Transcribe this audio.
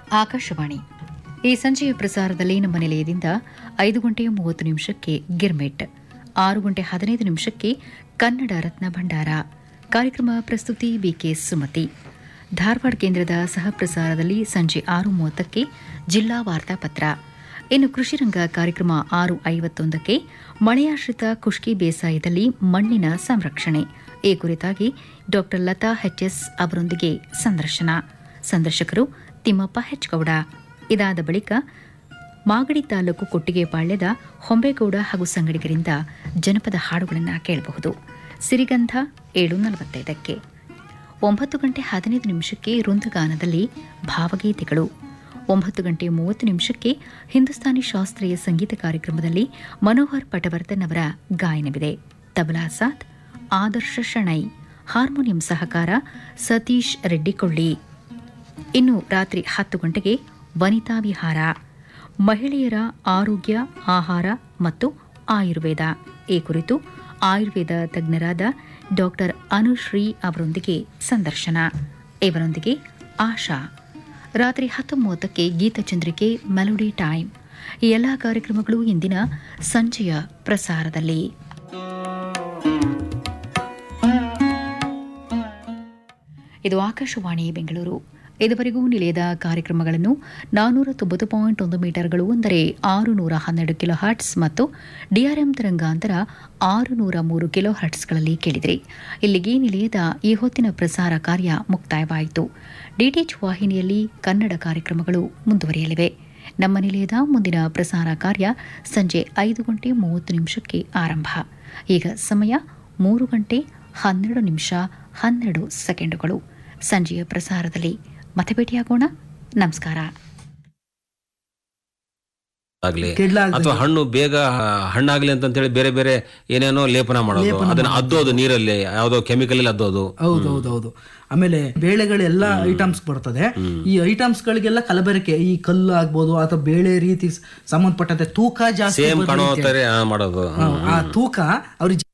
ಆಕಾಶವಾಣಿ ಈ ಸಂಜೆಯ ಪ್ರಸಾರದಲ್ಲಿ ನಮ್ಮ ನಿಲಯದಿಂದ ಐದು ಗಂಟೆ ಮೂವತ್ತು ನಿಮಿಷಕ್ಕೆ ಗಿರ್ಮೆಟ್ ಆರು ಗಂಟೆ ಹದಿನೈದು ನಿಮಿಷಕ್ಕೆ ಕನ್ನಡ ರತ್ನ ಭಂಡಾರ ಕಾರ್ಯಕ್ರಮ ಪ್ರಸ್ತುತಿ ಬಿಕೆ ಸುಮತಿ ಧಾರವಾಡ ಕೇಂದ್ರದ ಸಹ ಪ್ರಸಾರದಲ್ಲಿ ಸಂಜೆ ಆರು ಮೂವತ್ತಕ್ಕೆ ಜಿಲ್ಲಾ ವಾರ್ತಾಪತ್ರ ಇನ್ನು ಕೃಷಿರಂಗ ಕಾರ್ಯಕ್ರಮ ಆರು ಐವತ್ತೊಂದಕ್ಕೆ ಮಳೆಯಾಶ್ರಿತ ಖುಷ್ಕಿ ಬೇಸಾಯದಲ್ಲಿ ಮಣ್ಣಿನ ಸಂರಕ್ಷಣೆ ಈ ಕುರಿತಾಗಿ ಡಾ ಲತಾ ಎಚ್ಎಸ್ ಅವರೊಂದಿಗೆ ಸಂದರ್ಶನ ಸಂದರ್ಶಕರು ತಿಮ್ಮಪ್ಪ ಹೆಚ್ಗೌಡ ಇದಾದ ಬಳಿಕ ಮಾಗಡಿ ತಾಲೂಕು ಕೊಟ್ಟಿಗೆಪಾಳ್ಯದ ಹೊಂಬೇಗೌಡ ಹಾಗೂ ಸಂಗಡಿಗರಿಂದ ಜನಪದ ಹಾಡುಗಳನ್ನು ಕೇಳಬಹುದು ಸಿರಿಗಂಧ ಏಳು ನಲವತ್ತೈದಕ್ಕೆ ಒಂಬತ್ತು ಗಂಟೆ ಹದಿನೈದು ನಿಮಿಷಕ್ಕೆ ವೃಂದಗಾನದಲ್ಲಿ ಭಾವಗೀತೆಗಳು ಒಂಬತ್ತು ಗಂಟೆ ಮೂವತ್ತು ನಿಮಿಷಕ್ಕೆ ಹಿಂದೂಸ್ತಾನಿ ಶಾಸ್ತ್ರೀಯ ಸಂಗೀತ ಕಾರ್ಯಕ್ರಮದಲ್ಲಿ ಮನೋಹರ್ ಪಟವರ್ಧನ್ ಅವರ ಗಾಯನವಿದೆ ತಬಲಾ ಸಾಥ್ ಆದರ್ಶ ಶಣೈ ಹಾರ್ಮೋನಿಯಂ ಸಹಕಾರ ಸತೀಶ್ ರೆಡ್ಡಿಕೊಳ್ಳಿ ಇನ್ನು ರಾತ್ರಿ ಹತ್ತು ಗಂಟೆಗೆ ವನಿತಾ ವಿಹಾರ ಮಹಿಳೆಯರ ಆರೋಗ್ಯ ಆಹಾರ ಮತ್ತು ಆಯುರ್ವೇದ ಈ ಕುರಿತು ಆಯುರ್ವೇದ ತಜ್ಞರಾದ ಡಾಕ್ಟರ್ ಅನುಶ್ರೀ ಅವರೊಂದಿಗೆ ಸಂದರ್ಶನ ಇವರೊಂದಿಗೆ ಆಶಾ ರಾತ್ರಿ ಹತ್ತು ಮೂವತ್ತಕ್ಕೆ ಗೀತಚಂದ್ರಿಕೆ ಮೆಲೋಡಿ ಟೈಮ್ ಈ ಎಲ್ಲ ಕಾರ್ಯಕ್ರಮಗಳು ಇಂದಿನ ಸಂಜೆಯ ಪ್ರಸಾರದಲ್ಲಿ ಇದು ಆಕಾಶವಾಣಿ ಬೆಂಗಳೂರು ಇದುವರೆಗೂ ನಿಲಯದ ಕಾರ್ಯಕ್ರಮಗಳನ್ನು ನಾನ್ನೂರ ತೊಂಬತ್ತು ಪಾಯಿಂಟ್ ಒಂದು ಮೀಟರ್ಗಳು ಅಂದರೆ ಆರು ನೂರ ಹನ್ನೆರಡು ಕಿಲೋ ಹರ್ಟ್ಸ್ ಮತ್ತು ಡಿಆರ್ಎಂ ತರಂಗಾಂತರ ಆರು ನೂರ ಮೂರು ಕಿಲೋ ಹರ್ಟ್ಸ್ಗಳಲ್ಲಿ ಕೇಳಿದಿರಿ ಇಲ್ಲಿಗೆ ನಿಲಯದ ಈ ಹೊತ್ತಿನ ಪ್ರಸಾರ ಕಾರ್ಯ ಮುಕ್ತಾಯವಾಯಿತು ಡಿಟಿಎಚ್ ವಾಹಿನಿಯಲ್ಲಿ ಕನ್ನಡ ಕಾರ್ಯಕ್ರಮಗಳು ಮುಂದುವರಿಯಲಿವೆ ನಮ್ಮ ನಿಲಯದ ಮುಂದಿನ ಪ್ರಸಾರ ಕಾರ್ಯ ಸಂಜೆ ಐದು ಗಂಟೆ ಮೂವತ್ತು ನಿಮಿಷಕ್ಕೆ ಆರಂಭ ಈಗ ಸಮಯ ಮೂರು ಗಂಟೆ ಹನ್ನೆರಡು ನಿಮಿಷ ಹನ್ನೆರಡು ಸೆಕೆಂಡುಗಳು ಸಂಜೆಯ ಪ್ರಸಾರದಲ್ಲಿ ಮತ್ತೆ ಭೇಟಿಯಾಗೋಣ ನಮಸ್ಕಾರ ಆಗ್ಲಿ ಕೆಡ್ಲಾಗ್ದಂಗೆ. ಅಥವಾ ಹಣ್ಣು ಬೇಗ ಹಣ್ಣಾಗ್ಲಿ ಅಂತ ಹೇಳಿ ಬೇರೆ ಬೇರೆ ಏನೇನೋ ಲೇಪನ ಮಾಡೋದು ಅದನ್ನ ಅದ್ದೋದು ನೀರಲ್ಲಿ ಯಾವ್ದೋ ಕೆಮಿಕಲ್ ಅಲ್ಲಿ ಅದ್ದೋದು ಹೌದು ಹೌದು ಹೌದು ಆಮೇಲೆ ಬೇಳೆಗಳೆಲ್ಲ ಐಟಮ್ಸ್ ಬರ್ತದೆ ಈ ಐಟಮ್ಸ್ ಗಳಿಗೆಲ್ಲ ಕಲಬೆರಕೆ ಈ ಕಲ್ಲು ಆಗ್ಬೋದು ಅಥವಾ ಬೇಳೆ ರೀತಿ ಸಂಬಂಧಪಟ್ಟಂತೆ ತೂಕ ಜಾಸ್ತಿ ಸೇಮ್ ಬರ್ಲಿ ಕಾಣೋ ಅಂತೇಳಿ. ತರ ಮಾಡೋದು ಆ ತೂಕ ಅವ್ರಿಗೆ